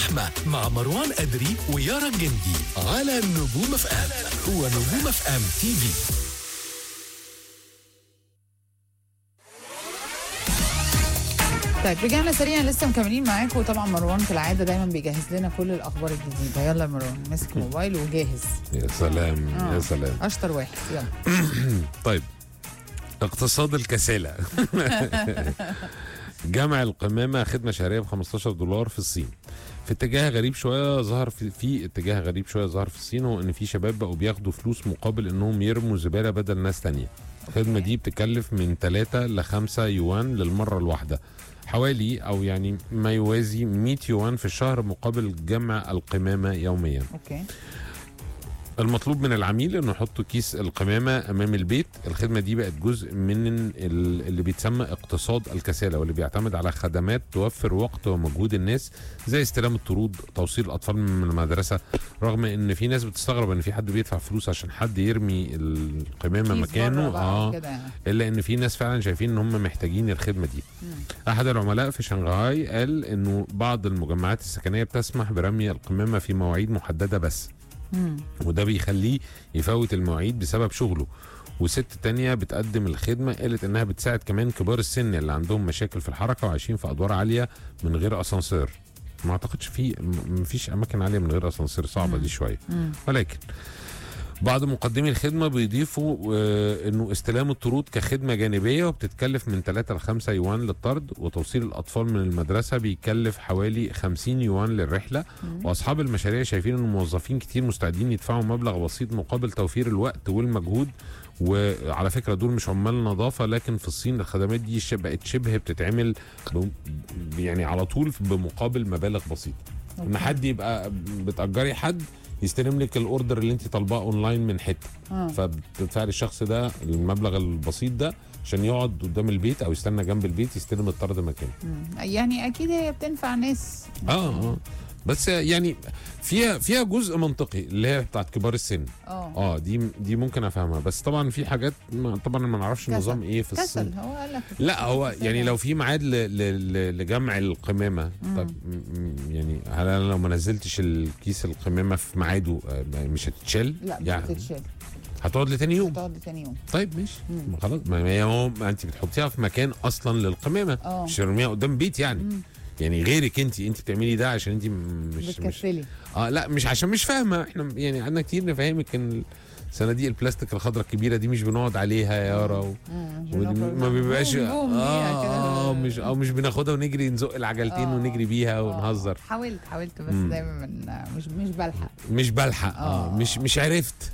اللحمة مع مروان أدري ويارا الجندي على نجوم اف ام هو نجوم اف ام تي في طيب رجعنا سريعا لسه مكملين معاكم وطبعا مروان كالعاده دايما بيجهز لنا كل الاخبار الجديده يلا يا مروان ماسك موبايل وجاهز يا سلام آه. يا سلام اشطر واحد يلا طيب اقتصاد الكسالة جمع القمامة خدمة شهرية ب 15 دولار في الصين في اتجاه غريب شوية ظهر في, في اتجاه غريب شوية ظهر في الصين هو ان في شباب بقوا بياخدوا فلوس مقابل انهم يرموا زبالة بدل ناس تانية الخدمة دي بتكلف من 3 ل 5 يوان للمرة الواحدة حوالي او يعني ما يوازي 100 يوان في الشهر مقابل جمع القمامة يوميا اوكي المطلوب من العميل انه يحط كيس القمامه امام البيت الخدمه دي بقت جزء من ال- اللي بيتسمى اقتصاد الكساله واللي بيعتمد على خدمات توفر وقت ومجهود الناس زي استلام الطرود توصيل الاطفال من المدرسه رغم ان في ناس بتستغرب ان في حد بيدفع فلوس عشان حد يرمي القمامه كيس مكانه بره بقى كده يعني. الا ان في ناس فعلا شايفين ان هم محتاجين الخدمه دي احد العملاء في شنغهاي قال انه بعض المجمعات السكنيه بتسمح برمي القمامه في مواعيد محدده بس مم. وده بيخليه يفوت المواعيد بسبب شغله وست تانية بتقدم الخدمة قالت انها بتساعد كمان كبار السن اللي عندهم مشاكل في الحركة وعايشين في ادوار عالية من غير اسانسير ما اعتقدش في م- مفيش اماكن عالية من غير اسانسير صعبة دي شوية مم. ولكن بعض مقدمي الخدمة بيضيفوا آه، انه استلام الطرود كخدمة جانبية وبتتكلف من 3 ل 5 يوان للطرد وتوصيل الاطفال من المدرسة بيكلف حوالي 50 يوان للرحلة واصحاب المشاريع شايفين ان الموظفين كتير مستعدين يدفعوا مبلغ بسيط مقابل توفير الوقت والمجهود وعلى فكره دول مش عمال نظافه لكن في الصين الخدمات دي ش- بقت شبه بتتعمل ب- يعني على طول بمقابل مبالغ بسيطه ان أوكي. حد يبقى بتاجري حد يستلم لك الاوردر اللي انت طالباه اونلاين من حته آه. فبتدفعي للشخص ده المبلغ البسيط ده عشان يقعد قدام البيت او يستنى جنب البيت يستلم الطرد مكانه مم. يعني اكيد هي بتنفع ناس اه اه بس يعني فيها فيها جزء منطقي اللي هي بتاعت كبار السن اه اه دي دي ممكن افهمها بس طبعا في حاجات ما طبعا ما نعرفش كسل. النظام ايه في السن كسل هو قال لك لا هو كسل يعني لو في ميعاد ل- ل- ل- لجمع القمامه طب م- م- يعني هل انا لو ما نزلتش الكيس القمامه في ميعاده آه، مش هتتشال؟ لا مش يعني هتتشال هتقعد لتاني يوم تقعد تاني يوم طيب ماشي مم. ما خلاص ما هي هو ما انت بتحطيها في مكان اصلا للقمامه اه. مش ترميها قدام بيت يعني مم. يعني غيرك انت انت بتعملي ده عشان انت م- مش مش بتكسلي اه لا مش عشان مش فاهمه احنا يعني عندنا كتير نفهمك ان صناديق البلاستيك الخضراء الكبيره دي مش بنقعد عليها يا يارا و... مم. ودي ما بيبقاش بوم بوم بيها كده. اه مش او مش بناخدها ونجري نزق العجلتين آه. ونجري بيها آه. ونهزر حاولت حاولت بس مم. دايما من مش مش بلحق مش بلحق اه, آه. مش مش عرفت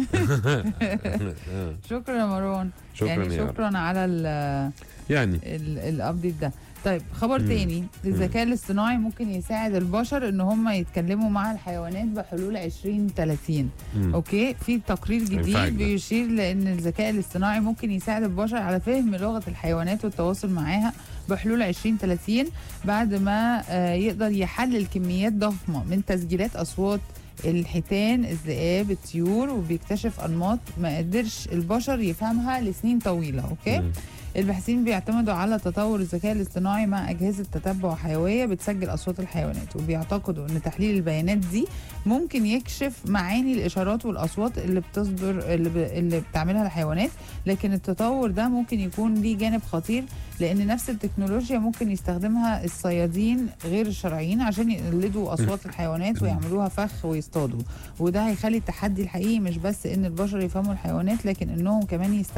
شكرا يا مروان شكرا يعني يا رب. شكرا على ال يعني ال- الابديت ده طيب خبر مم. تاني الذكاء الاصطناعي ممكن يساعد البشر ان هم يتكلموا مع الحيوانات بحلول 2030 مم. اوكي في تقرير ينفعك جديد ده. بيشير لان الذكاء الاصطناعي ممكن يساعد البشر على فهم لغه الحيوانات والتواصل معاها بحلول 2030 بعد ما آه، يقدر يحلل كميات ضخمه من تسجيلات اصوات الحيتان الذئاب الطيور وبيكتشف انماط ما قدرش البشر يفهمها لسنين طويله اوكي مم. الباحثين بيعتمدوا على تطور الذكاء الاصطناعي مع أجهزة تتبع حيوية بتسجل أصوات الحيوانات وبيعتقدوا أن تحليل البيانات دي ممكن يكشف معاني الإشارات والأصوات اللي بتصدر اللي, ب... اللي بتعملها الحيوانات لكن التطور ده ممكن يكون ليه جانب خطير لأن نفس التكنولوجيا ممكن يستخدمها الصيادين غير الشرعيين عشان يقلدوا أصوات الحيوانات ويعملوها فخ ويصطادوا وده هيخلي التحدي الحقيقي مش بس ان البشر يفهموا الحيوانات لكن انهم كمان يستخدموا